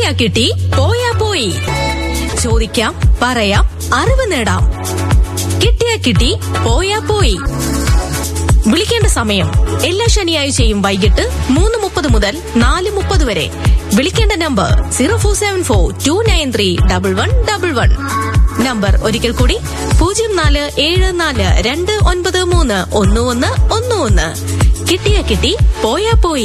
കിട്ടിയാ കിട്ടി പോയാ പോയി ചോദിക്കാം പറയാം അറിവ് നേടാം കിട്ടിയാ കിട്ടി പോയാ പോയി വിളിക്കേണ്ട സമയം എല്ലാ ശനിയാഴ്ചയും വൈകിട്ട് മൂന്ന് മുപ്പത് മുതൽ നാല് മുപ്പത് വരെ വിളിക്കേണ്ട number zero four seven four two nine three double one double one number ഒരിക്കൽ കൂടി പൂജ്യം നാല് ഏഴ് നാല് രണ്ട് ഒൻപത് മൂന്ന് ഒന്ന് ഒന്ന് ഒന്ന് ഒന്ന് കിട്ടിയാ കിട്ടി പോയാ പോയി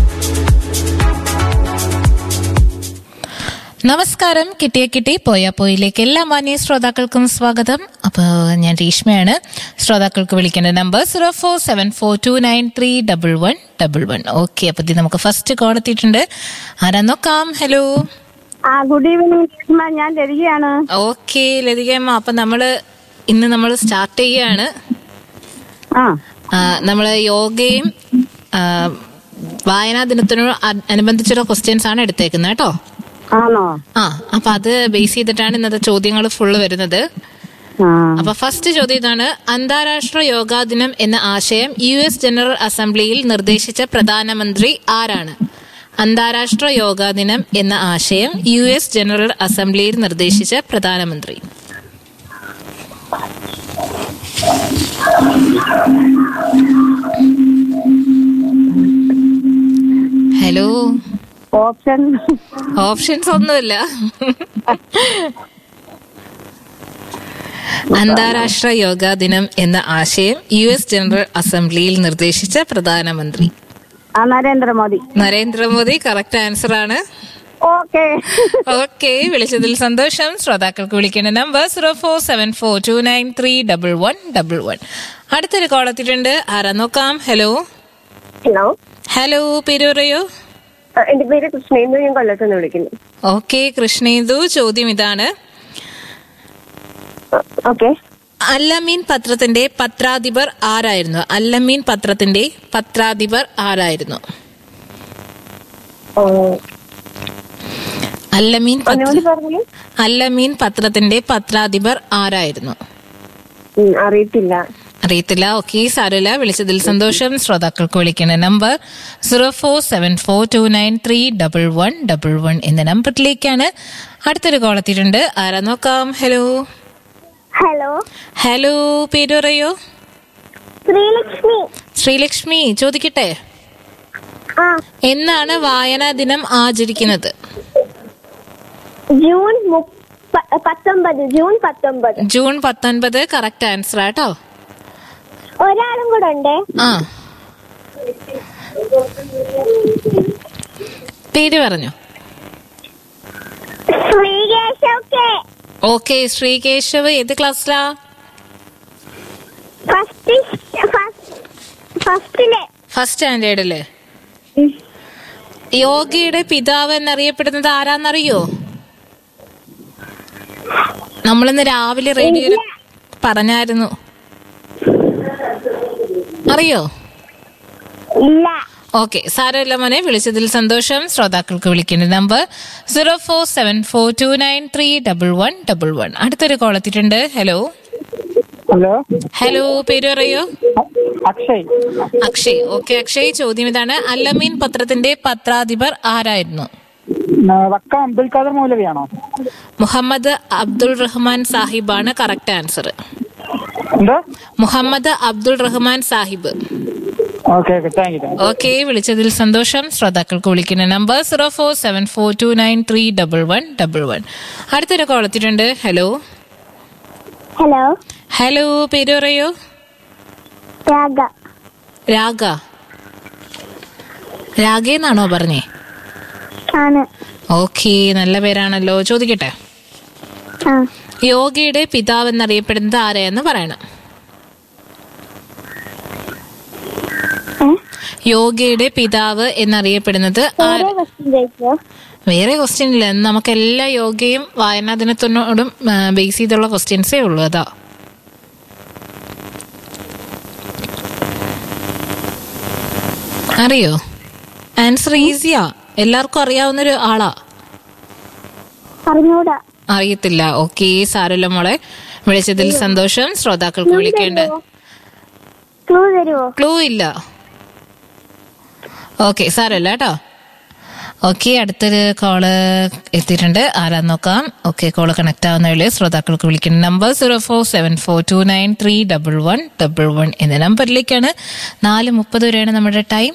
നമസ്കാരം കിട്ടിയ കിട്ടി പോയ പോയിലേക്ക് എല്ലാ മാന്യ ശ്രോതാക്കൾക്കും സ്വാഗതം അപ്പോൾ ഞാൻ രേഷ്മയാണ് ശ്രോതാക്കൾക്ക് വിളിക്കേണ്ട number zero four seven four two nine three double one double one okay അപ്പൊ ഇത് നമുക്ക് ഫസ്റ്റ് കോൾ എത്തിയിട്ടുണ്ട് ആരാ നോക്കാം ഹലോ ആ ഗുഡ് ഈവനിങ് രേഷ്മ ഞാൻ ലതികയാണ് ഓക്കെ ലതികമ്മ അപ്പൊ നമ്മള് ഇന്ന് നമ്മൾ സ്റ്റാർട്ട് ചെയ്യാണ് ആ നമ്മൾ യോഗയും ആ, വായനാ ദിനത്തിനോട് അ- അനുബന്ധിച്ചുള്ള ക്വസ്റ്റ്യൻസ് ആണ് എടുത്തേക്കുന്നത് കേട്ടോ ആണോ ആ അപ്പൊ അത് ബേസ് ചെയ്തിട്ടാണ് ഇന്നത്തെ ചോദ്യങ്ങൾ ഫുള്ള് വരുന്നത് ആ അപ്പൊ ഫസ്റ്റ് ചോദ്യം ഇതാണ് അന്താരാഷ്ട്ര യോഗാ ദിനം എന്ന ആശയം യു എസ് ജനറൽ അസംബ്ലിയിൽ നിർദ്ദേശിച്ച പ്രധാനമന്ത്രി ആരാണ് അന്താരാഷ്ട്ര യോഗാ ദിനം എന്ന ആശയം യു എസ് ജനറൽ അസംബ്ലിയിൽ നിർദ്ദേശിച്ച പ്രധാനമന്ത്രി ഹലോ ഓപ്ഷൻ ഓപ്ഷൻസ് ഒന്നുമില്ല അന്താരാഷ്ട്ര യോഗാ ദിനം എന്ന ആശയം യു എസ് ജനറൽ അസംബ്ലിയിൽ നിർദ്ദേശിച്ച പ്രധാനമന്ത്രി ആ നരേന്ദ്രമോദി നരേന്ദ്രമോദി കറക്റ്റ് ആൻസർ ആണ് ഓക്കെ ഓക്കെ വിളിച്ചതിൽ സന്തോഷം ശ്രോതാക്കൾക്ക് വിളിക്കേണ്ട number zero four seven four two nine three double one double one അടുത്തൊരു കോൾ എത്തിയിട്ടുണ്ട് ആരാ നോക്കാം ഹലോ ഹലോ ഹലോ പേര് പറയൂ ആ, എന്റെ പേര് കൃഷ്ണേന്ദ്ര ഞാൻ കൊല്ലത്തുനിന്ന് വിളിക്കുന്നു ഓക്കെ കൃഷ്ണേന്ദു ചോദ്യം ഇതാണ് ഓക്കെ അല്ലമീൻ പത്രത്തിന്റെ പത്രാധിപർ ആരായിരുന്നു അല്ലമീൻ പത്രത്തിന്റെ പത്രാധിപർ ആരായിരുന്നു അല്ലമീൻ പത്ര- ഒന്നുകൂടി പറഞ്ഞു അല്ലമീൻ പത്രത്തിന്റെ പത്രാധിപർ ആരായിരുന്നു അറിയത്തില്ല അറിയത്തില്ല ഓക്കെ സാരമില്ല വിളിച്ചതിൽ സന്തോഷം ശ്രോതാക്കൾക്ക് വിളിക്കുന്ന number zero four seven four two nine three double one double one എന്ന നമ്പറിലേക്കാണ് അടുത്തൊരു കോൾ എത്തിയിട്ടുണ്ട് ആരാ നോക്കാം ഹലോ ഹലോ ഹലോ പേര് പറയോ ശ്രീലക്ഷ്മി ശ്രീലക്ഷ്മി ചോദിക്കട്ടെ ആ എന്നാണ് വായനാ ദിനം ആചരിക്കുന്നത് ജൂൺ മുപ്പ- പത്തൊമ്പത് ജൂൺ പത്തൊമ്പത് ജൂൺ പത്തൊൻപത് കറക്റ്റ് ആൻസർ ആട്ടോ ഒരാളും കൂടെ ഉണ്ടേ ആ പേര് പറഞ്ഞു ശ്രീകേശൊക്കെ ഓക്കെ ശ്രീകേശവ് ഏത് ക്ലാസ്സിലാ ഫസ്റ്റ് ഫസ്റ്റിലെ ഫസ്റ്റ് സ്റ്റാൻഡേർഡില് യോഗയുടെ പിതാവ് എന്നറിയപ്പെടുന്നത് ആരാന്നറിയോ നമ്മളിന്ന് രാവിലെ റേഡിയോയിൽ പറഞ്ഞായിരുന്നു അറിയോ ഇല്ല ഓക്കെ സാരമില്ല മോനെ വിളിച്ചതിൽ സന്തോഷം ശ്രോതാക്കൾക്ക് വിളിക്കേണ്ട number zero four seven four two nine three double one double one അടുത്തൊരു കോൾ എത്തിയിട്ടുണ്ട് ഹലോ ഹലോ ഹലോ പേര് പറയോ അക്ഷയ് അക്ഷയ് ഓക്കെ അക്ഷയ് ചോദ്യം ഇതാണ് അല്ലമീൻ പത്രത്തിന്റെ പത്രാധിപർ ആരായിരുന്നു ആ, വക്കം അബ്ദുൽ ഖാദർ മൗലവിയാണോ മുഹമ്മദ് അബ്ദുൾ റഹ്മാൻ സാഹിബാണ് കറക്റ്റ് ആൻസർ എന്തോ Muhammad Abdul Rahman Sahib okay okay thank you okay വിളിച്ചതിൽ സന്തോഷം ശ്രോതാക്കൾക്ക് വിളിക്കുന്ന number zero four seven four two nine three double one double one അടുത്തൊരു കോൾ എത്തിയിട്ടുണ്ട് ഹലോ ഹലോ ഹലോ പേര് പറയോ രാഗ രാഗ രാഗേന്നാണോ പറഞ്ഞേ ആണ് ഓക്കെ നല്ല പേരാണല്ലോ ചോദിക്കട്ടെ ആ യോഗയുടെ പിതാവ് എന്നറിയപ്പെടുന്നത് ആരെയെന്ന് പറയണം ഏ? യോഗയുടെ പിതാവ് എന്നറിയപ്പെടുന്നത് ആര് വേറെ ക്വസ്റ്റ്യൻ ചോദിച്ചോ വേറെ ക്വസ്റ്റ്യൻ ഇല്ല നമുക്ക് എല്ലാ യോഗയും വായനാ ദിനത്തിനോടും ബേസ് ചെയ്തുള്ള ക്വസ്റ്റ്യൻസേ ഉള്ളൂ അതാ അറിയോ ആൻസർ ഈസിയാ എല്ലാവർക്കും അറിയാവുന്നൊരു ആളാ അറിഞ്ഞൂടാ അറിയത്തില്ല ഓക്കെ സാരല്ല മോളെ വിളിച്ചതിൽ സന്തോഷം ശ്രോതാക്കൾക്ക് വിളിക്കേണ്ട ക്ലൂ തരുവോ ക്ലൂ ഇല്ല ഓക്കെ സാരല്ല കേട്ടോ ഓക്കെ അടുത്തൊരു കോള് എത്തിയിട്ടുണ്ട് ആരാന്ന് നോക്കാം ഓക്കെ കോള് കണക്ട് ആവുന്നതിൽ ശ്രോതാക്കൾക്ക് വിളിക്കുന്ന number zero four seven four two nine three double one double one എന്ന നമ്പറിലേക്കാണ് നാല് മുപ്പത് വരെയാണ് നമ്മുടെ ടൈം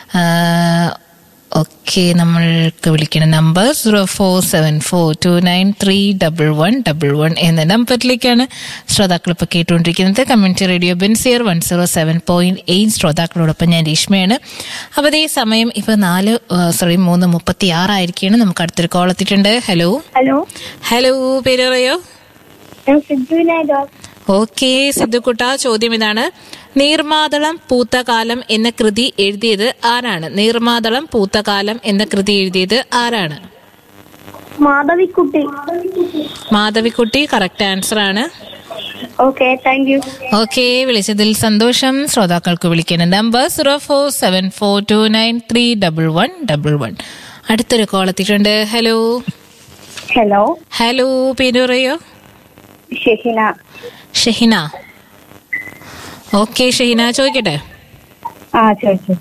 ഓക്കെ നമ്മൾക്ക് വിളിക്കുന്ന number zero four seven four two nine three double one double one എന്ന നമ്പറിലേക്കാണ് ശ്രോതാക്കൾ ഇപ്പോൾ കേട്ടുകൊണ്ടിരിക്കുന്നത് കമ്മ്യൂണിറ്റി റേഡിയോ ബെൻസിയർ one zero seven point eight ശ്രോതാക്കളോടൊപ്പം ഞാൻ രേഷ്മയാണ് അപ്പോൾ അതേ സമയം ഇപ്പോൾ നാല് സോറി മൂന്ന് മുപ്പത്തി ആറായിരിക്കുകയാണ് നമുക്ക് അടുത്തൊരു കോൾ എത്തിയിട്ടുണ്ട് ഹലോ ഹലോ ഹലോ പേര് പറയോ ഞാൻ സിദ്ധുവിനായ ഓക്കെ സിദ്ധുക്കുട്ട ചോദ്യം ഇതാണ് നീർമാതളം പൂത്തകാലം എന്ന കൃതി എഴുതിയത് ആരാണ് നീർമാതളം പൂത്തകാലം എന്ന കൃതി എഴുതിയത് ആരാണ് മാധവിക്കുട്ടി മാധവിക്കുട്ടി കറക്റ്റ് ആൻസർ ആണ് ഓക്കെ താങ്ക് യു ഓക്കെ വിളിച്ചതിൽ സന്തോഷം ശ്രോതാക്കൾക്ക് വിളിക്കുന്ന number zero four seven four two nine three double one double one അടുത്തൊരു കോൾ എത്തിയിട്ടുണ്ട് ഹലോ ഹലോ ഹലോ പേര് പറയോ ഷെഹിന ഷഹിന ഓക്കെ ഷഹിന ചോദിക്കട്ടെ ആ ചോദിച്ചു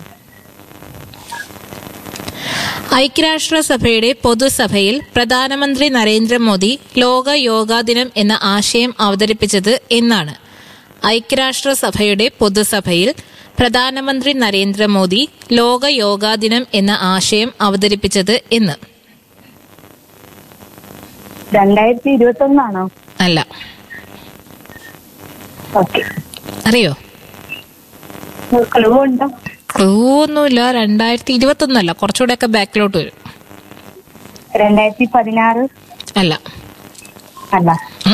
ഐക്യരാഷ്ട്രസഭയുടെ പൊതുസഭയിൽ പ്രധാനമന്ത്രി നരേന്ദ്രമോദി ലോക യോഗാ ദിനം എന്ന ആശയം അവതരിപ്പിച്ചത് എന്നാണ് ഐക്യരാഷ്ട്രസഭയുടെ പൊതുസഭയിൽ പ്രധാനമന്ത്രി നരേന്ദ്രമോദി ലോക യോഗാ ദിനം എന്ന ആശയം അവതരിപ്പിച്ചത് എന്ന് രണ്ടായിരത്തി ഇരുപത്തി ഒന്നാണോ അല്ല ഓക്കെ അറിയോ ക്ലൂ ഉണ്ടോ ക്ലൂ ഒന്നുമില്ല രണ്ടായിരത്തി ഇരുപത്തി ഒന്നല്ല കുറച്ചുകൂടെയൊക്കെ ബാക്കിലോട്ട് വരും രണ്ടായിരത്തി പതിനാറ് അല്ല അല്ല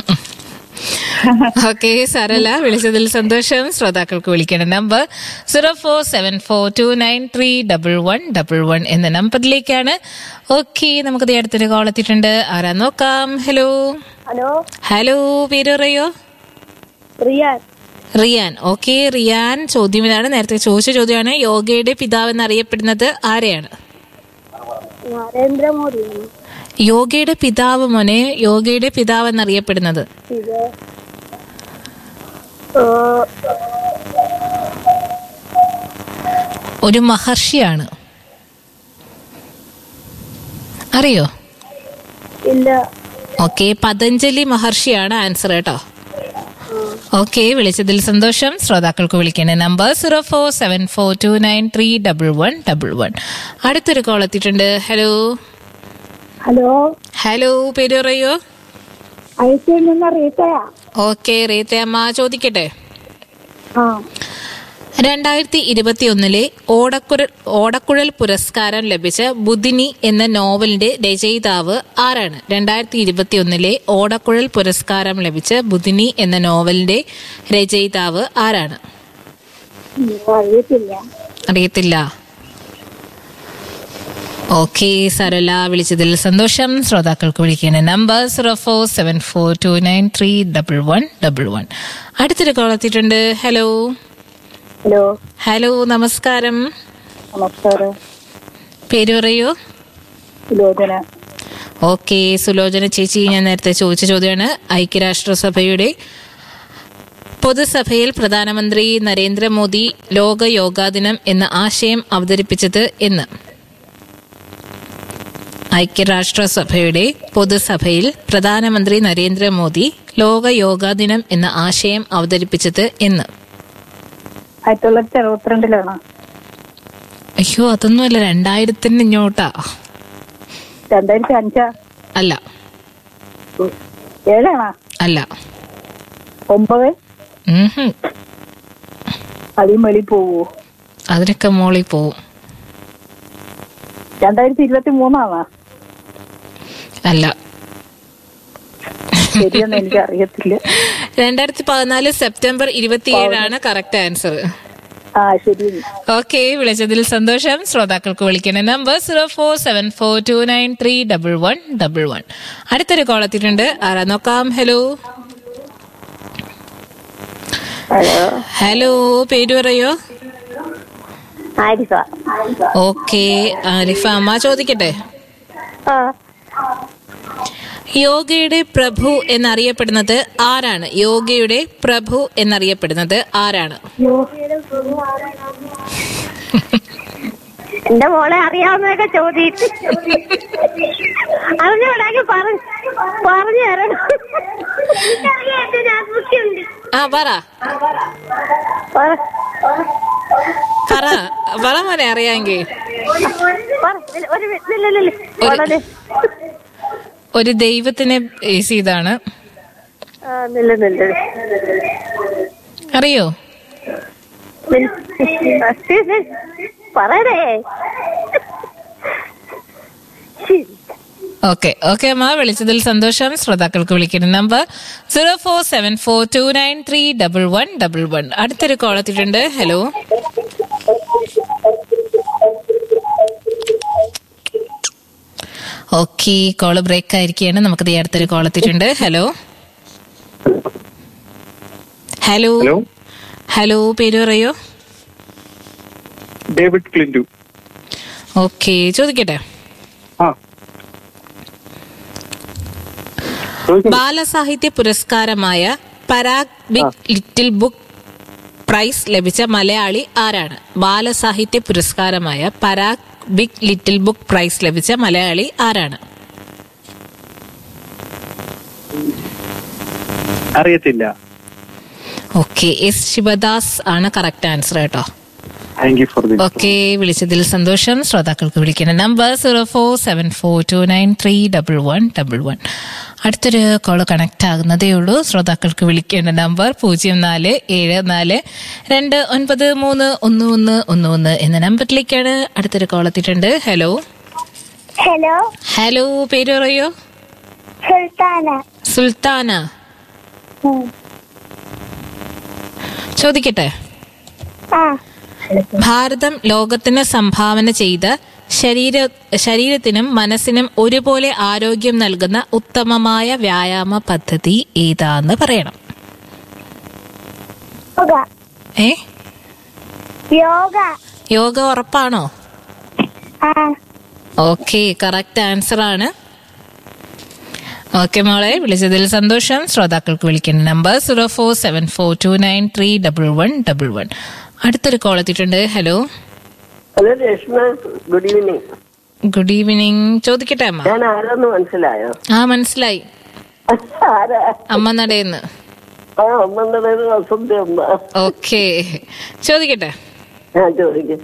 ഓക്കെ സാരല്ല വിളിച്ചതിൽ സന്തോഷം ശ്രോതാക്കൾക്ക് വിളിക്കേണ്ട number zero four seven four two nine three double one double one എന്ന നമ്പറിലേക്കാണ് ഓക്കെ നമുക്ക് ദേ അടുത്തൊരു കോൾ എത്തിയിട്ടുണ്ട് ആരാ നോക്കാം ഹലോ ഹലോ ഹലോ പേര് പറയോ റിയാൻ റിയാൻ ഓക്കെ റിയാൻ ചോദ്യം ഇതാണ് നേരത്തെ ചോദിച്ച ചോദ്യമാണ് യോഗയുടെ പിതാവ് എന്നറിയപ്പെടുന്നത് ആരെയാണ് നരേന്ദ്രമോദി യോഗയുടെ പിതാവ് മോനെ യോഗയുടെ പിതാവ് എന്നറിയപ്പെടുന്നത് ഇത് ഒരു മഹർഷിയാണ് അറിയോ ഇല്ല ഓക്കെ പതഞ്ജലി മഹർഷിയാണ് ആൻസർ കേട്ടോ ഓക്കെ വിളിച്ചതിൽ സന്തോഷം ശ്രോതാക്കൾക്ക് വിളിക്കേണ്ട number zero four seven four two nine three double one double one അടുത്തൊരു കോൾ എത്തിയിട്ടുണ്ട് ഹലോ ഹലോ ഹലോ പേര് പറയോ ഐസിയിൽ നിന്ന് റീത്തയാ ഓക്കെ റീത്തയമ്മ ചോദിക്കട്ടെ ആ രണ്ടായിരത്തി ഇരുപത്തിയൊന്നിലെ ഓടക്കുഴൽ ഓടക്കുഴൽ പുരസ്കാരം ലഭിച്ച ബുദിനി എന്ന നോവലിന്റെ രചയിതാവ് ആരാണ് രണ്ടായിരത്തി ഇരുപത്തിയൊന്നിലെ ഓടക്കുഴൽ പുരസ്കാരം ലഭിച്ച ബുദിനി എന്ന നോവലിന്റെ രചയിതാവ് ആരാണ് അറിയത്തില്ല അറിയത്തില്ല ഓക്കെ സരല വിളിച്ചതിൽ സന്തോഷം ശ്രോതാക്കൾക്ക് വിളിക്കുന്ന number zero four seven four two nine three double one double one അടുത്തൊരു കോൾ എത്തിയിട്ടുണ്ട് ഹലോ ഹലോ ഹലോ നമസ്കാരം നമസ്കാരം പേര് പറയൂ സുലോചന ഓക്കെ സുലോചന ചേച്ചി ഞാൻ നേരത്തെ ചോദിച്ച ചോദ്യമാണ് ഐക്യരാഷ്ട്രസഭയുടെ പൊതുസഭയിൽ പ്രധാനമന്ത്രി നരേന്ദ്രമോദി ലോക യോഗാ ദിനം എന്ന ആശയം അവതരിപ്പിച്ചത് എന്ന് ഐക്യരാഷ്ട്രസഭയുടെ പൊതുസഭയിൽ പ്രധാനമന്ത്രി നരേന്ദ്രമോദി ലോക യോഗാ ദിനം എന്ന ആശയം അവതരിപ്പിച്ചത് എന്ന് ആയിരത്തി തൊള്ളായിരത്തി അറുപത്തിരണ്ടിലാണ് അയ്യോ അതൊന്നുമല്ല രണ്ടായിരത്തിന് ഇങ്ങോട്ടാ രണ്ടായിരത്തി അഞ്ചാ അല്ല ഏഴാണോ അല്ല ഒമ്പത് ഉം ഹും. അതിൽ വെളി പോവോ അതിനൊക്കെ മോളിൽ പോവും രണ്ടായിരത്തി ഇരുപത്തി മൂന്നാണോ അല്ല ശരിയെന്ന് എനിക്ക് അറിയത്തില്ല രണ്ടായിരത്തി പതിനാല് സെപ്റ്റംബർ ഇരുപത്തിയേഴാണ് കറക്റ്റ് ആൻസർ ആ ശരി ഓക്കെ വിളിച്ചതിൽ സന്തോഷം ശ്രോതാക്കൾക്ക് വിളിക്കുന്ന number zero four seven four two nine three double one double one അടുത്തൊരു കോൾ എത്തിയിട്ടുണ്ട് ആരാ നോക്കാം ഹലോ ഹലോ ഹലോ പേര് പറയോ ആരിഫ ഓക്കെ ആരിഫ അമ്മ ചോദിക്കട്ടെ ആ യോഗയുടെ പ്രഭു എന്നറിയപ്പെടുന്നത് ആരാണ് യോഗയുടെ പ്രഭു എന്നറിയപ്പെടുന്നത് ആരാണ് എന്റെ മോളെ അറിയാവുന്നതൊക്കെ ചോദിച്ചു അറിഞ്ഞൂടാക്കി പറഞ്ഞു പറഞ്ഞു തരണം എനിക്കറിയാം എന്റെ നാസ്ബുക്കുണ്ട് ആ പറ പറ പറ പറ മോനെ അറിയാമെങ്കിൽ പറ. ഇല്ല, ഒരു മിനിറ്റ്. ഇല്ല, ഇല്ല, ഇല്ല. വളരെ. ഒരു ദൈവത്തിനെ ബേസ് ചെയ്താണ് ആ, നില്ല, നില്ല. അറിയോ നില്ല. പറയണേ ശരി. ഓക്കെ ഓക്കെ അമ്മ വിളിച്ചതിൽ സന്തോഷം ശ്രോതാക്കൾക്ക് വിളിക്കുന്ന number zero four seven four two nine three double one double one അടുത്തൊരു കോൾ എത്തിയിട്ടുണ്ട് ഹലോ ഓക്കെ കോള് ബ്രേക്ക് ആയിരിക്കുകയാണ് നമുക്ക് ദേ അടുത്തൊരു കോൾ എത്തിയിട്ടുണ്ട് ഹലോ ഹലോ ഹലോ ഹലോ പേര് പറയോ ഡേവിഡ് ക്ലിൻറ്റു ഓക്കെ ചോദിക്കട്ടെ ആ ചോദിക്കൂ. ബാലസാഹിത്യ പുരസ്കാരമായ Parag big little book prize ലഭിച്ച മലയാളി ആരാണ് ബാലസാഹിത്യ പുരസ്കാരമായ Parag big little book prize ലഭിച്ച മലയാളി ആരാണ് അറിയത്തില്ല ഓക്കെ എസ് ശിവദാസ് ആണ് കറക്റ്റ് ആൻസർ കേട്ടോ thank you for this okay വിളിച്ചതിൽ സന്തോഷം ശ്രോതാക്കൾക്ക് വിളിക്കുന്ന number zero four seven four two nine three double one double one അടുത്തൊരു കോള് കണക്ട് ആകുന്നതേ ഉള്ളൂ ശ്രോതാക്കൾക്ക് വിളിക്കേണ്ട നമ്പർ പൂജ്യം നാല് ഏഴ് നാല് രണ്ട് ഒൻപത് മൂന്ന് ഒന്ന് ഒന്ന് ഒന്ന് ഒന്ന് എന്ന നമ്പറിലേക്കാണ് അടുത്തൊരു കോൾ എത്തിയിട്ടുണ്ട് ഹലോ ഹലോ ഹലോ പേര് പറയോ സുൽത്താന സുൽത്താന ചോദിക്കട്ടെ ആ ഭാരതം ലോകത്തിന് സംഭാവന ചെയ്ത ശരീര ശരീരത്തിനും മനസ്സിനും ഒരുപോലെ ആരോഗ്യം നൽകുന്ന ഉത്തമമായ വ്യായാമ പദ്ധതി ഏതാന്ന് പറയണം യോഗ ഏ യോഗ യോഗ ഉറപ്പാണോ ആ ഓക്കെ കറക്റ്റ് ആൻസർ ആണ് ഓക്കെ മോളെ വിളിച്ചതിൽ സന്തോഷം ശ്രോതാക്കൾക്ക് വിളിക്കുന്ന number zero four seven four two nine three double one double one അടുത്തൊരു കോൾ എത്തിയിട്ടുണ്ട് hello hello Reshma good evening good evening ചോദിക്കട്ടെ അമ്മ ഞാൻ ആരാന്ന് മനസ്സിലായോ ആ മനസ്സിലായി ആരാ അമ്മ നടയെന്ന് ആ അമ്മയുടെ പേര് വസന്തി അമ്മ ഓക്കെ ചോദിക്കട്ടെ ഞാൻ ചോദിക്കും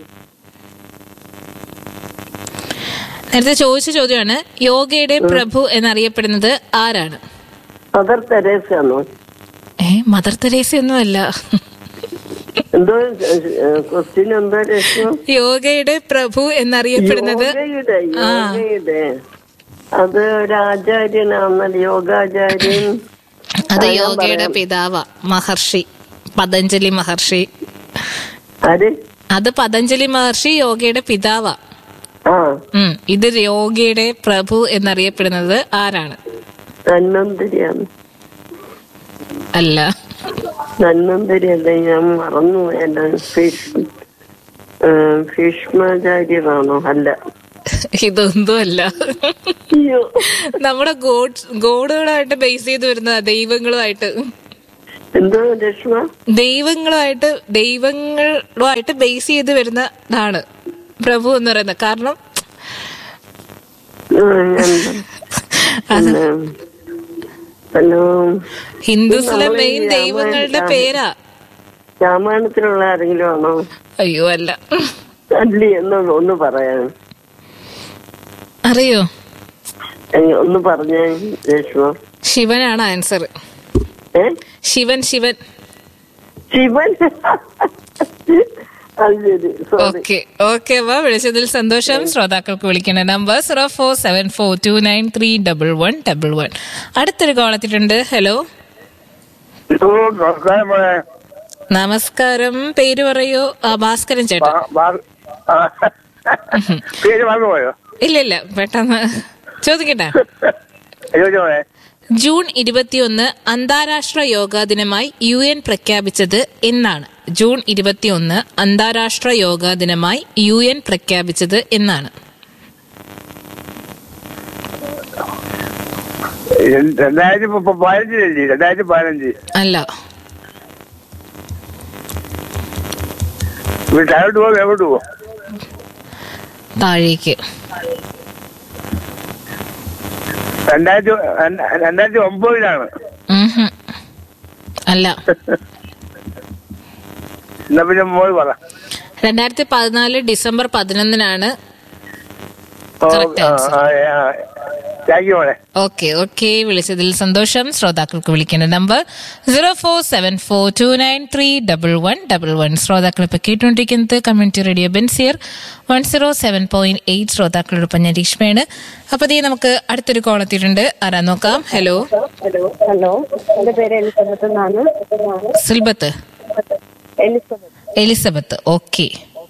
നേരത്തെ ചോദിച്ച ചോദ്യമാണ് യോഗയുടെ പ്രഭു എന്നറിയപ്പെടുന്നത് ആരാണ് മദർ തെരേസയാണോ ഏ മദർ തെരേസ ഒന്നുമല്ല എന്തോ ക്വസ്റ്റ്യൻ എന്തോ രേഷ്മ യോഗയുടെ പ്രഭു എന്നറിയപ്പെടുന്നത് യോഗയുടെ ആ യോഗയുടെ അത് ഒരു ആചാര്യനാണല്ലോ യോഗാചാര്യൻ അത് ആ, ഞാൻ യോഗയുടെ പറയാം. പിതാവ മഹർഷി പതഞ്ജലി മഹർഷി ആര് അത് പതഞ്ജലി മഹർഷി യോഗയുടെ പിതാവ ആ ഉം ഇത് യോഗയുടെ പ്രഭു എന്നറിയപ്പെടുന്നത് ആരാണ് ധന്വന്തരിയാണ് അല്ല ധന്വന്തരി അല്ല ഞാൻ മറന്നു എന്റെ ഭീഷ്മ ഭീഷ്മാചാര്യനാണോ അല്ല ഇതൊന്നും അല്ല അയ്യോ നമ്മുടെ ഗോഡ് ഗോഡുകളായിട്ട് ബേസ് ചെയ്ത് വരുന്ന ദൈവങ്ങളുമായിട്ട് എന്തോ രശ്മ ദൈവങ്ങളുമായിട്ട് ദൈവങ്ങളുമായിട്ട് ബേസ് ചെയ്ത് വരുന്ന ഇതാണ് പ്രഭു എന്ന് പറയുന്നത് കാരണം ഹലോ ഹിന്ദുസിലെ നമ്മള് ഈ മെയിൻ ദൈവങ്ങളുടെ രാമായണം- പേരാ രാമായണത്തിലുള്ള ആരെങ്കിലും ആണോ അയ്യോ അല്ല അല്ലി എന്ന് ഒന്ന് പറയാൻ അറിയോ ഏ, ഒന്ന് പറഞ്ഞേ രശ്മ ശിവനാണ് ആൻസർ ഏ ശിവൻ ശിവൻ ശിവൻ അത് ശരി സോറി ഓക്കെ ഓക്കെ അപ്പൊ വിളിച്ചതിൽ സന്തോഷം ശ്രോതാക്കൾക്ക് വിളിക്കേണ്ട number zero four seven four two nine three double one double one അടുത്തൊരു കോൾ എത്തിയിട്ടുണ്ട് ഹലോ നമസ്കാരം പേര് പറയൂ ആ, ഭാസ്കരൻ ചേട്ടൻ പേര് മറന്നുപോയോ ഇല്ല ഇല്ല പെട്ടെന്ന് ചോദിക്കട്ടെ ചോദിച്ചോളെ ജൂൺ ഇരുപത്തിയൊന്ന് അന്താരാഷ്ട്ര യോഗാ ദിനമായി യു എൻ പ്രഖ്യാപിച്ചത് എന്നാണ് ജൂൺ ഇരുപത്തിയൊന്ന് അന്താരാഷ്ട്ര യോഗാ ദിനമായി യു എൻ പ്രഖ്യാപിച്ചത് എന്നാണ് രണ്ടായിരത്തി പ- പതിനഞ്ചിലല്ലേ രണ്ടായിരത്തി പതിനഞ്ച് അല്ല ഇവിടെ താഴോട്ട് പോകും എങ്ങോട്ട് പോകും താഴേക്ക് രണ്ടായിരത്തി രണ്ട്- രണ്ടായിരത്തി ഒമ്പതിലാണ് ഉംഹും. അല്ല എന്നാ പിന്നെ മോള് പറ രണ്ടായിരത്തി പതിനാല് ഡിസംബർ പതിനൊന്നിനാണ് Correct answer. താങ്ക് യു മോളെ ഓക്കെ ഓക്കെ വിളിച്ചതിൽ സന്തോഷം ശ്രോതാക്കൾക്ക് വിളിക്കേണ്ട number zero four seven four two nine three double one double one ശ്രോതാക്കൾ ഇപ്പൊ കേട്ടുകൊണ്ടിരിക്കുന്നത് കമ്മ്യൂണിറ്റി റേഡിയോ ബെൻസിയർ one zero seven point eight ശ്രോതാക്കളോടൊപ്പം ഞാൻ രീഷ്മയാണ് അപ്പൊ ദേ നമുക്ക് അടുത്തൊരു കോൾ എത്തിയിട്ടുണ്ട് ആരാ നോക്കാം ഹലോ ഹലോ ഹലോ എന്റെ പേര് എലിസബത്ത് എന്നാണ് സിൽബത്ത് എലിസബത്ത് എലിസബത്ത് ഓക്കെ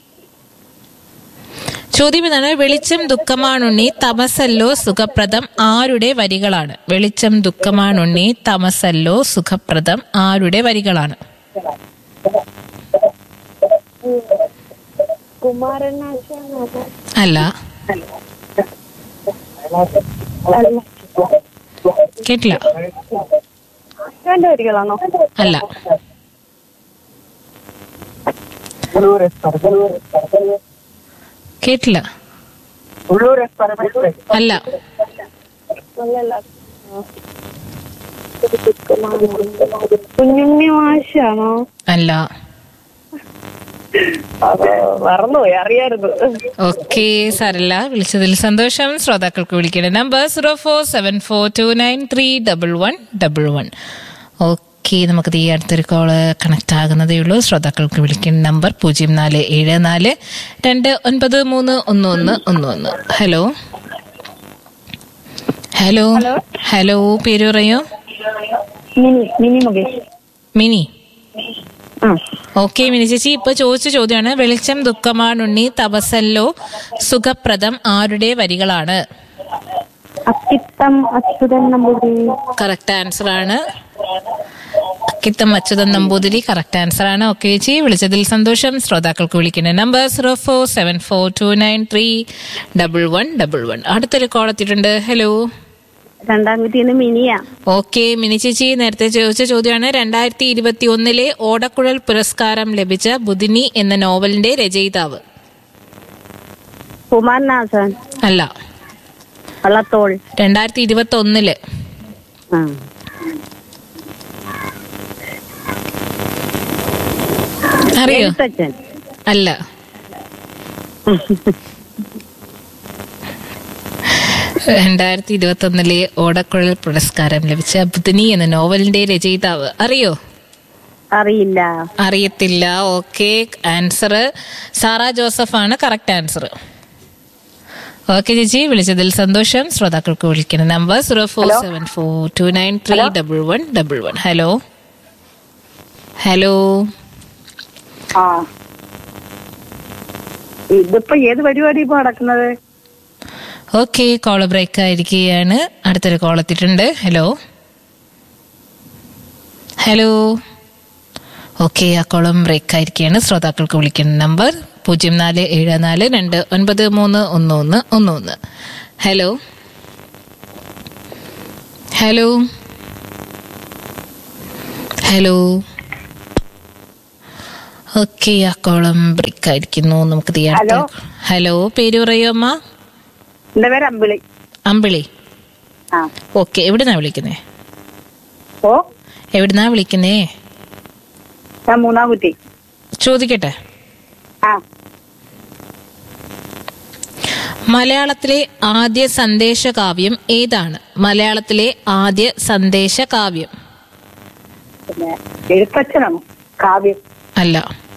ചോദ്യം ഇതാണ് വെളിച്ചം ദുഃഖമാണുണ്ണി തമസല്ലോ സുഖപ്രദം ആരുടെ വരികളാണ് വെളിച്ചം ദുഃഖമാണുണ്ണി തമസല്ലോ സുഖപ്രദം ആരുടെ വരികളാണ് കുമാരനാശാൻ അല്ല കേട്ടില്ല ആശാന്റെ വരികളാണോ അല്ല കേട്ടില്ല അല്ല അല്ലല്ല കുഞ്ഞുണ്ണി മാഷാണോ അല്ല അത് മറന്നുപോയി അറിയായിരുന്നു ഓക്കെ സാരല്ല വിളിച്ചതിൽ സന്തോഷം ശ്രോതാക്കൾക്ക് വിളിക്കേണ്ട number zero four seven four two nine three double one double one okay നമുക്ക് ഈ അടുത്തൊരു കോള് കണക്ട് ആകുന്നതേ ഉള്ളൂ ശ്രോതാക്കൾക്ക് വിളിക്കേണ്ട നമ്പർ പൂജ്യം നാല് ഏഴ് നാല് രണ്ട് ഒൻപത് മൂന്ന് ഒന്ന് ഒന്ന് ഒന്ന് ഒന്ന് ഹലോ ഹലോ ഹലോ പേര് പറയൂ മിനി മിനി മുകേഷ് മിനി ആ ഓക്കെ മിനി ചേച്ചി ഇപ്പൊ ചോദിച്ച ചോദ്യമാണ് വെളിച്ചം ദുഃഖമാണുണ്ണി തപസല്ലോ സുഖപ്രദം ആരുടെ വരികളാണ് അക്കിത്തം അച്യുതൻ നമ്പൂതിരി കറക്റ്റ് ആൻസർ ആണ് കിത്തം അച്യുതൻ നമ്പൂതിരി കറക്റ്റ് ആൻസർ ആണ് ഓക്കെ ചേച്ചി വിളിച്ചതിൽ സന്തോഷം ശ്രോതാക്കൾക്ക് വിളിക്കുന്ന number zero four seven four two nine three double one double one അടുത്തൊരു കോൾ എത്തിയിട്ടുണ്ട് ഹലോ രണ്ടാം കുട്ടീന്ന് മിനിയാ ഓക്കെ മിനി ചേച്ചി നേരത്തെ ചോദിച്ച ചോദ്യമാണ് രണ്ടായിരത്തി ഇരുപത്തി ഒന്നിലെ ഓടക്കുഴൽ പുരസ്കാരം ലഭിച്ച ബുധിനി എന്ന നോവലിന്റെ രചയിതാവ് കുമാരനാശാൻ അല്ല വള്ളത്തോൾ രണ്ടായിരത്തി ഇരുപത്തി ഒന്നില് ആ അറിയോ എഴുത്തച്ഛൻ അല്ല രണ്ടായിരത്തി ഇരുപത്തി ഒന്നിലെ ഓടക്കുഴൽ പുരസ്കാരം ലഭിച്ച ബുധിനി എന്ന നോവലിന്റെ രചയിതാവ് അറിയോ അറിയില്ല അറിയത്തില്ല ഓക്കെ ആൻസർ സാറ ജോസഫ് ആണ് കറക്റ്റ് ആൻസർ ഓക്കെ ചേച്ചി വിളിച്ചതിൽ സന്തോഷം ശ്രോതാക്കൾക്ക് വിളിക്കുന്ന number zero four seven four two nine three double one double one hello hello ആ ഇതിപ്പോ ഏത് പരിപാടി ഇപ്പൊ നടക്കുന്നത് ഓക്കെ കോള് ബ്രേക്ക് ആയിരിക്കുകയാണ് അടുത്തൊരു കോൾ എത്തിയിട്ടുണ്ട് ഹലോ ഹലോ ഓക്കെ ആ കോളം ബ്രേക്ക് ആയിരിക്കുകയാണ് ശ്രോതാക്കൾക്ക് വിളിക്കുന്ന നമ്പർ പൂജ്യം നാല് ഏഴ് നാല് രണ്ട് ഒൻപത് മൂന്ന് ഒന്ന് ഒന്ന് ഒന്ന് ഒന്ന് ഹലോ ഹലോ ഹലോ ഓക്കെ ആ കോളം ബ്രേക്ക് ആയിരിക്കുന്നു നമുക്ക് ദേ അടുത്ത ഹലോ പേര് പറയൂ അമ്മ എന്റെ പേര് അമ്പിളി അമ്പിളി ആ ഓക്കെ എവിടുന്നാ വിളിക്കുന്നേ ഓ എവിടുന്നാ വിളിക്കുന്നേ ഞാൻ മൂന്നാം കുട്ടി ചോദിക്കട്ടെ ആ മലയാളത്തിലെ ആദ്യ സന്ദേശകാവ്യം ഏതാണ് മലയാളത്തിലെ ആദ്യ സന്ദേശകാവ്യം പിന്നെ എഴുത്തച്ഛനാണോ കാവ്യം അല്ല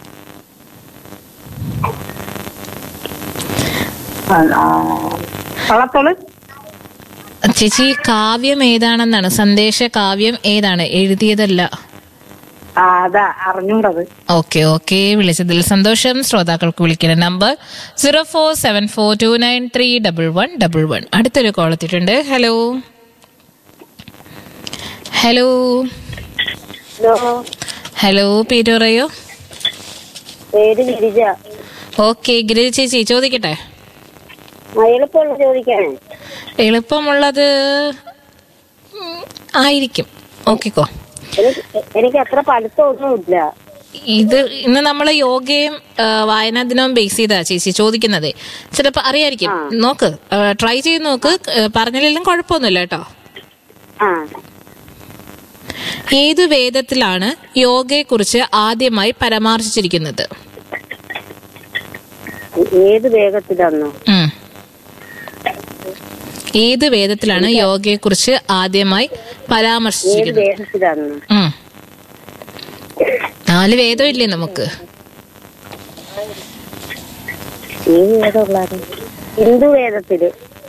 ആ, ആ. വള്ളത്തോള് ചേച്ചി കാവ്യം ഏതാണെന്നാണ് സന്ദേശകാവ്യം ഏതാണ് എഴുതിയതല്ല ആ അതാ അറിഞ്ഞൂടത് ഓക്കെ ഓക്കെ വിളിച്ചതിൽ സന്തോഷം ശ്രോതാക്കൾക്ക് വിളിക്കുന്ന number zero four seven four two nine three double one double one അടുത്തൊരു കോൾ എത്തിയിട്ടുണ്ട് ഹലോ ഹലോ ഹലോ ഹലോ പേര് പറയോ പേര് ഗിരിജ ഓക്കെ ഗിരി ചേച്ചി ചോദിക്കട്ടെ എളുപ്പമുള്ള ചോദിക്കാനേ എളുപ്പമുള്ളത് ഉം, ആയിരിക്കും ഓക്കെക്കോ എനിക്ക് എനിക്ക് അത്ര പഠിത്തമൊന്നുമില്ല ഇത് ഇന്ന് നമ്മൾ യോഗയും ആ, വായനാ ദിനവും ബേസ് ചെയ്താ ചേച്ചി ചോദിക്കുന്നത് ചിലപ്പോ അറിയായിരിക്കും നോക്ക് ട്രൈ ചെയ്ത് നോക്ക് ആ, പറഞ്ഞില്ലെങ്കിലും കുഴപ്പമൊന്നുമില്ല കേട്ടോ ആ ഏത് വേദത്തിലാണ് യോഗയെക്കുറിച്ച് ആദ്യമായി പരാമർശിച്ചിരിക്കുന്നത് ഏത് വേഗത്തിലാന്നോ ഉം. ഏത് വേദത്തിലാണ് യോഗയെക്കുറിച്ച് ആദ്യമായി ഏത് പരാമർശിച്ചിരിക്കുന്നത് വേഗത്തിലാന്നോ ഉം. നാല് വേദം ഇല്ലേ നമുക്ക് ഏത് വേദമുള്ളത് ഹിന്ദു വേദത്തില്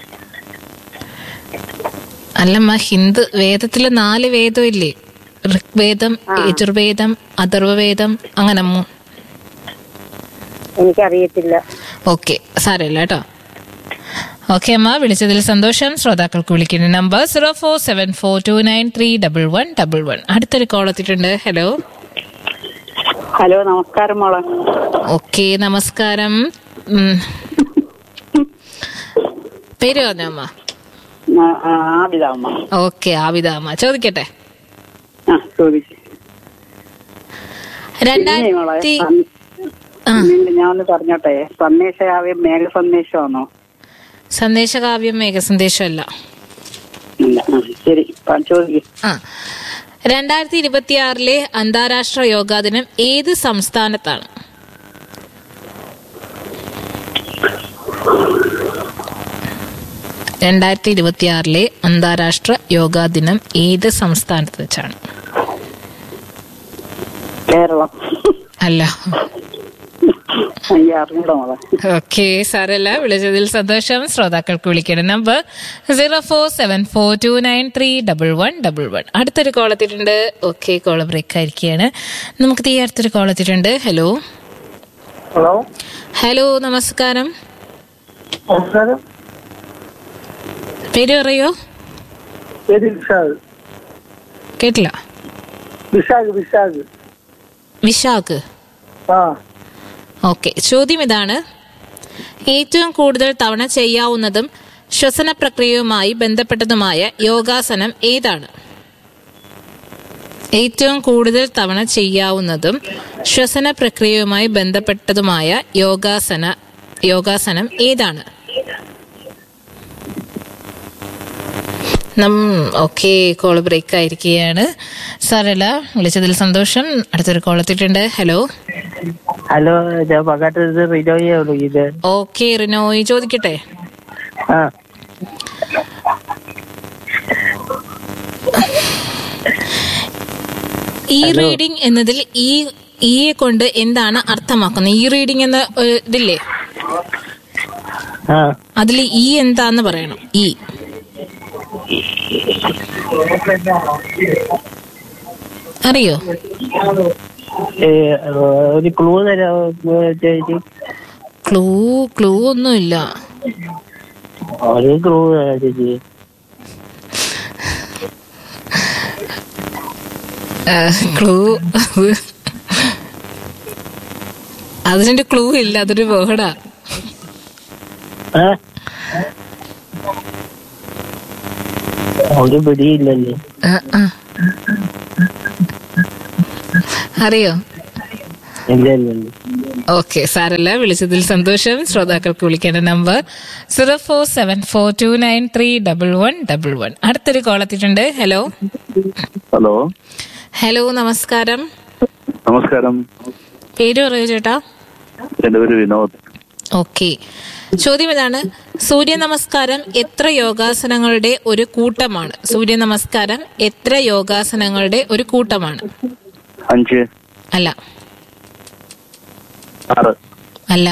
അല്ലമ്മ ഹിന്ദു വേദത്തില് നാല് വേദം ഇല്ലേ ഋഗ്വേദം യജുർവേദം അഥർവവേദം അങ്ങനെ മൂ- എനിക്കറിയത്തില്ല ഓക്കെ സാരമില്ല കേട്ടോ ഓക്കെ അമ്മ വിളിച്ചതിൽ സന്തോഷം ശ്രോതാക്കൾക്ക് വിളിക്കുന്ന number zero four seven four two nine three double one double one അടുത്തൊരു കോൾ എത്തിയിട്ടുണ്ട് ഹലോ ഹലോ നമസ്കാരം മോളെ ഓക്കെ നമസ്കാരം ഉം. പേര് പറഞ്ഞോ അമ്മ ആബിതാമ്മ ഓക്കെ ആവിത അമ്മ ചോദിക്കട്ടെ ആ ചോദിച്ചു രണ്ടായിരത്തി ആ ഞാൻ ഒന്ന് പറഞ്ഞോട്ടെ സന്ദേശകാവ്യം മേഘ സന്ദേശമാണോ സന്ദേശകാവ്യം മേഘസന്ദേശമല്ല ഇല്ല ആ, ശരി പ- ചോദിക്ക് ആ രണ്ടായിരത്തി ഇരുപത്തിയാറിലെ അന്താരാഷ്ട്ര യോഗാ ദിനം ഏത് സംസ്ഥാനത്താണ് രണ്ടായിരത്തി ഇരുപത്തിയാറിലെ അന്താരാഷ്ട്ര യോഗാ ദിനം ഏത് സംസ്ഥാനത്ത് വെച്ചാണ് കേരളം അല്ല അയ്യ അറിഞ്ഞൂടാ മോളെ ഓക്കെ സാരല്ല വിളിച്ചതിൽ സന്തോഷം ശ്രോതാക്കൾക്ക് വിളിക്കേണ്ട number zero four seven four two nine three double one double one അടുത്തൊരു കോൾ എത്തിയിട്ടുണ്ട് ഓക്കെ കോൾ ബ്രേക്ക് ആയിരിക്കുകയാണ് നമുക്ക് തീ അടുത്തൊരു കോൾ എത്തിയിട്ടുണ്ട് ഹലോ ഹലോ ഹലോ നമസ്കാരം നമസ്കാരം പേര് പറയോ പേര് വിശാഖ് കേട്ടില്ല വിശാഖ് വിശാഖ് വിശാഖ് ആ ഓക്കെ ചോദ്യം ഇതാണ് ഏറ്റവും കൂടുതൽ തവണ ചെയ്യാവുന്നതും ശ്വസന പ്രക്രിയയുമായി ബന്ധപ്പെട്ടതുമായ യോഗാസനം ഏതാണ് ഏറ്റവും കൂടുതൽ തവണ ചെയ്യാവുന്നതും ശ്വസന പ്രക്രിയയുമായി ബന്ധപ്പെട്ടതുമായ യോഗാസന യോഗാസനം ഏതാണ് നം ഓക്കെ കോൾ ബ്രേക്ക് ആയിരിക്കുകയാണ് സാറല്ല വിളിച്ചതിൽ സന്തോഷം അടുത്തൊരു കോൾ എത്തിയിട്ടുണ്ട് ഹലോ ഹലോ ഞാൻ പകാട്ടത് റിനോയെ വിളിക്കുന്നത് ഓക്കെ റിനോയ് ചോദിക്കട്ടെ ആ ഈ റീഡിംഗ് എന്നതിൽ ഈ ഈയെ കൊണ്ട് എന്താണ് അർത്ഥമാക്കുന്നത് ഈ റീഡിംഗ് എന്ന ഒരു ഇതില്ലേ ആ അതിൽ ഈ എന്താന്ന് പറയണം ഈ അറിയോ ഏ, ഒരു ക്ലൂ തരാമോ ചേച്ചി ക്ലൂ ക്ലൂ ഒന്നുമില്ല ഒരു ക്ലൂ തരാം ചേച്ചി ക്ലൂ അതിന്റെ ക്ലൂ ഇല്ല അതൊരു വേർഡാ ഏ? ഒരു പിടിയില്ലല്ലേ ആ, ആ. അറിയോ ഇല്ല ഇല്ല ഇല്ല ഓക്കെ സാരല്ല വിളിച്ചതിൽ സന്തോഷം ശ്രോതാക്കൾക്ക് വിളിക്കേണ്ട number zero four seven four two nine three double one double one അടുത്തൊരു കോൾ എത്തിയിട്ടുണ്ട് ഹലോ ഹലോ ഹലോ നമസ്കാരം നമസ്കാരം പേര് പറയൂ ചേട്ടാ എന്റെ പേര് വിനോദ് ഓക്കെ ചോദ്യം ഇതാണ് സൂര്യ നമസ്കാരം എത്ര യോഗാസനങ്ങളുടെ ഒരു കൂട്ടമാണ് സൂര്യ നമസ്കാരം എത്ര യോഗാസനങ്ങളുടെ ഒരു കൂട്ടമാണ് അഞ്ച് അല്ല ആറ് അല്ല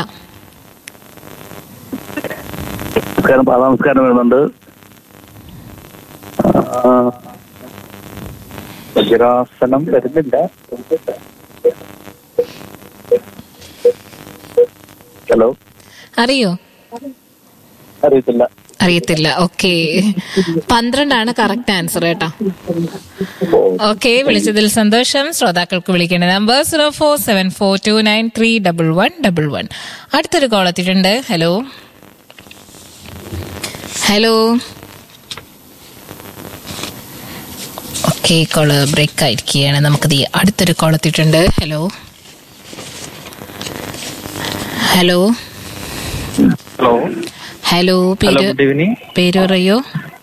നമസ്കാരം പാദനമസ്കാരം വരുന്നുണ്ട് ആ, വജ്രാസനം വരുന്നില്ല ഹലോ അറിയോ അറിയത്തില്ല അറിയത്തില്ല ഓക്കെ പന്ത്രണ്ടാണ് കറക്റ്റ് ആൻസർ കേട്ടോ ഓക്കെ വിളിച്ചതിൽ സന്തോഷം ശ്രോതാക്കൾക്ക് വിളിക്കേണ്ട number zero four seven four two nine three double one double one അടുത്തൊരു കോൾ എത്തിയിട്ടുണ്ട് hello hello okay call break ആയിരിക്കുകയാണ് നമുക്ക് ദേ അടുത്തൊരു കോൾ എത്തിയിട്ടുണ്ട് hello hello hello hello hello പേര് ഗുഡ് ഈവനിങ് പേര് പറയോ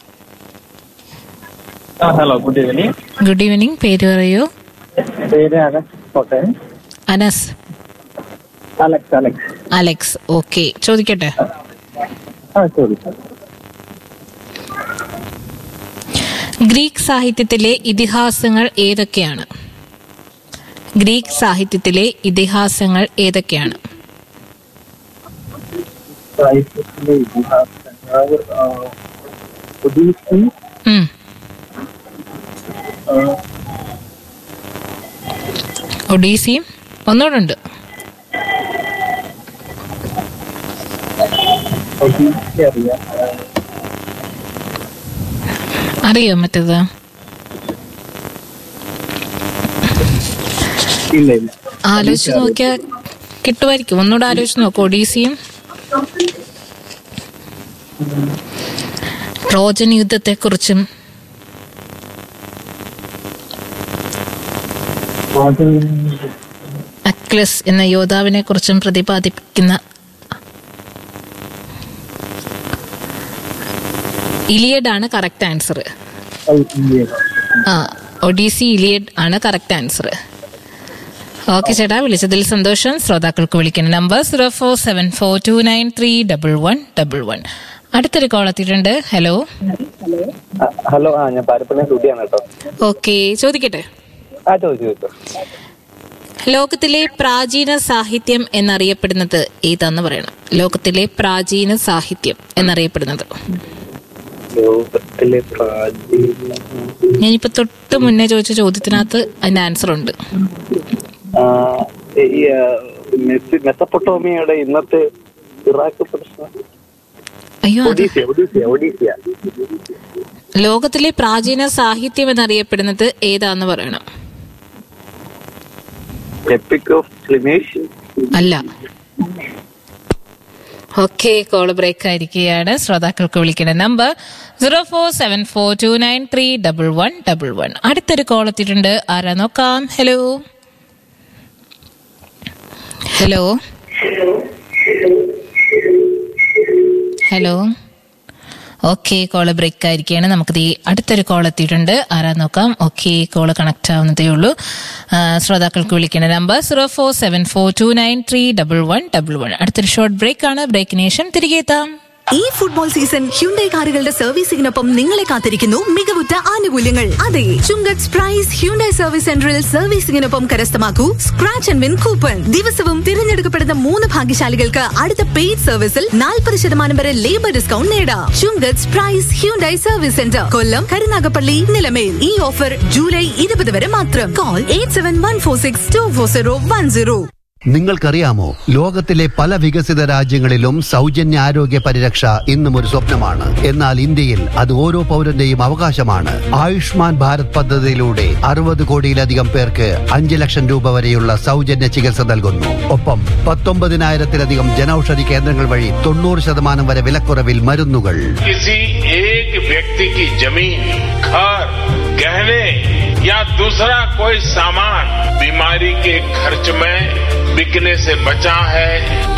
ആ hello good evening good evening പേര് പറയോ പേര് Alex Kottayam Anas Alex Alex Alex okay ചോദിക്കട്ടെ ആ ചോദിക്കാം ഗ്രീക്ക് സാഹിത്യത്തിലെ ഇതിഹാസങ്ങൾ ഏതൊക്കെയാണ് ഗ്രീക്ക് സാഹിത്യത്തിലെ ഇതിഹാസങ്ങൾ ഏതൊക്കെയാണ് സാഹിത്യത്തിലെ ഇതിഹാസങ്ങൾ ആ, ഒഡീസി ഉം. ആ, ഒഡീസിയും ഒന്നുകൂടെ ഉണ്ട് ഒഡീസി അറിയാം ആ, അറിയോ മറ്റേത് ഇല്ല ഇല്ല ആലോചിച്ച് നോക്കിയാൽ കിട്ടുമായിരിക്കും ഒന്നുകൂടെ ആലോചിച്ച് നോക്കും ഒഡീസിയും ട്രോജൻ യുദ്ധത്തെക്കുറിച്ചും അത് അക്ലസ് എന്ന യോദ്ധാവിനെ കുറിച്ചും പ്രതിപാദിക്കുന്ന ഇലിയഡ് ആണ് കറക്റ്റ് ആൻസർ ഇല്ല ആ ഒഡീസി ഇലിയഡ് ആണ് കറക്റ്റ് ആൻസർ ഓക്കെ ചേട്ടാ വിളിച്ചതിൽ സന്തോഷം ശ്രോതാക്കൾക്ക് വിളിക്കുന്ന number zero four seven four two nine three double one double one അടുത്തൊരു കോൾ എത്തിയിട്ടുണ്ട് ഹലോ ഹലോ ആ ഞാൻ പാരപ്പള്ളി സുഡിയാണ് കേട്ടോ ഓക്കെ ചോദിക്കട്ടെ ആ ചോദിച്ചു ചോദിച്ചു ലോകത്തിലെ പ്രാചീന സാഹിത്യം എന്നറിയപ്പെടുന്നത് ഏതാന്ന് പറയണം ലോകത്തിലെ പ്രാചീന സാഹിത്യം എന്നറിയപ്പെടുന്നത് ലോകത്തിലെ പ്രാചീന ഞാനിപ്പോ തൊട്ട് മുന്നേ ചോദിച്ച ചോദ്യത്തിനകത്ത് അതിന്റെ ആൻസർ ഉണ്ട് ആ, ഈ ആ, മെസ്സി- മെസപ്പൊട്ടോമിയയുടെ ഇന്നത്തെ ഇറാഖ് പ്രശ്നം അയ്യോ അത് ഒഡീസിയ ഒഡീസിയ ഒഡീസിയ ലോകത്തിലെ പ്രാചീന സാഹിത്യം എന്നറിയപ്പെടുന്നത് ഏതാന്ന് പറയണം എപ്പിക് ഓഫ് ക്ലിമേഷ് അല്ല ഓക്കെ കോൾ ബ്രേക്ക് ആയിരിക്കുകയാണ് ശ്രോതാക്കൾക്ക് വിളിക്കുന്ന number zero four seven four two nine three double one double one അടുത്തൊരു കോൾ എത്തിയിട്ടുണ്ട് ആരാ നോക്കാം hello hello hello okay call break ആയിരിക്കുകയാണ് നമുക്ക് ഈ അടുത്തൊരു കോൾ എത്തിയിട്ടുണ്ട് ആരാ നോക്കാം ഓക്കെ കോള് കണക്ട് ആവുന്നതേ ഉള്ളൂ ആ, ശ്രോതാക്കൾക്ക് വിളിക്കുന്ന number zero four seven four two nine three double one double one അടുത്തൊരു ഷോർട്ട് ബ്രേക്ക് ആണ് ബ്രേക്കിന് ശേഷം തിരികെ എത്താം ഈ ഫുട്ബോൾ സീസൺ ഹ്യുണ്ടൈ കാറുകളുടെ സർവീസിംഗിനൊപ്പം നിങ്ങളെ കാത്തിരിക്കുന്നു മികവുറ്റ ആനുകൂല്യങ്ങൾ അതെ ചുങ്കത്ത് പ്രൈസ് ഹ്യുണ്ടൈ സർവീസ് സെന്ററിൽ സർവീസിംഗിനൊപ്പം കരസ്ഥമാക്കൂ സ്ക്രാച്ച് ആൻഡ് വിൻ കൂപ്പൺ ദിവസവും തിരഞ്ഞെടുക്കപ്പെടുന്ന മൂന്ന് ഭാഗ്യശാലികൾക്ക് അടുത്ത പെയ്ഡ് സർവീസിൽ നാൽപ്പത് ശതമാനം വരെ ലേബർ ഡിസ്കൗണ്ട് നേടാം Chungath prize Hyundai service centre Kollam Karunagappally Nilamel ഈ ഓഫർ ജൂലൈ ഇരുപത് വരെ മാത്രം call eight seven one four six two four zero one zero നിങ്ങൾക്കറിയാമോ ലോകത്തിലെ പല വികസിത രാജ്യങ്ങളിലും സൗജന്യ ആരോഗ്യ പരിരക്ഷ ഇന്നും ഒരു സ്വപ്നമാണ് എന്നാൽ ഇന്ത്യയിൽ അത് ഓരോ പൗരന്റെയും അവകാശമാണ് ആയുഷ്മാൻ ഭാരത് പദ്ധതിയിലൂടെ അറുപത് കോടിയിലധികം പേർക്ക് അഞ്ച് ലക്ഷം രൂപ വരെയുള്ള സൗജന്യ ചികിത്സ നൽകുന്നു ഒപ്പം പത്തൊമ്പതിനായിരത്തിലധികം ജനൌഷധി കേന്ദ്രങ്ങൾ വഴി തൊണ്ണൂറ് ശതമാനം വരെ വിലക്കുറവിൽ മരുന്നുകൾ किसी एक व्यक्ति की जमीन घर गहने या दूसरा कोई सामान बीमारी के खर्च में बिकने से बचा है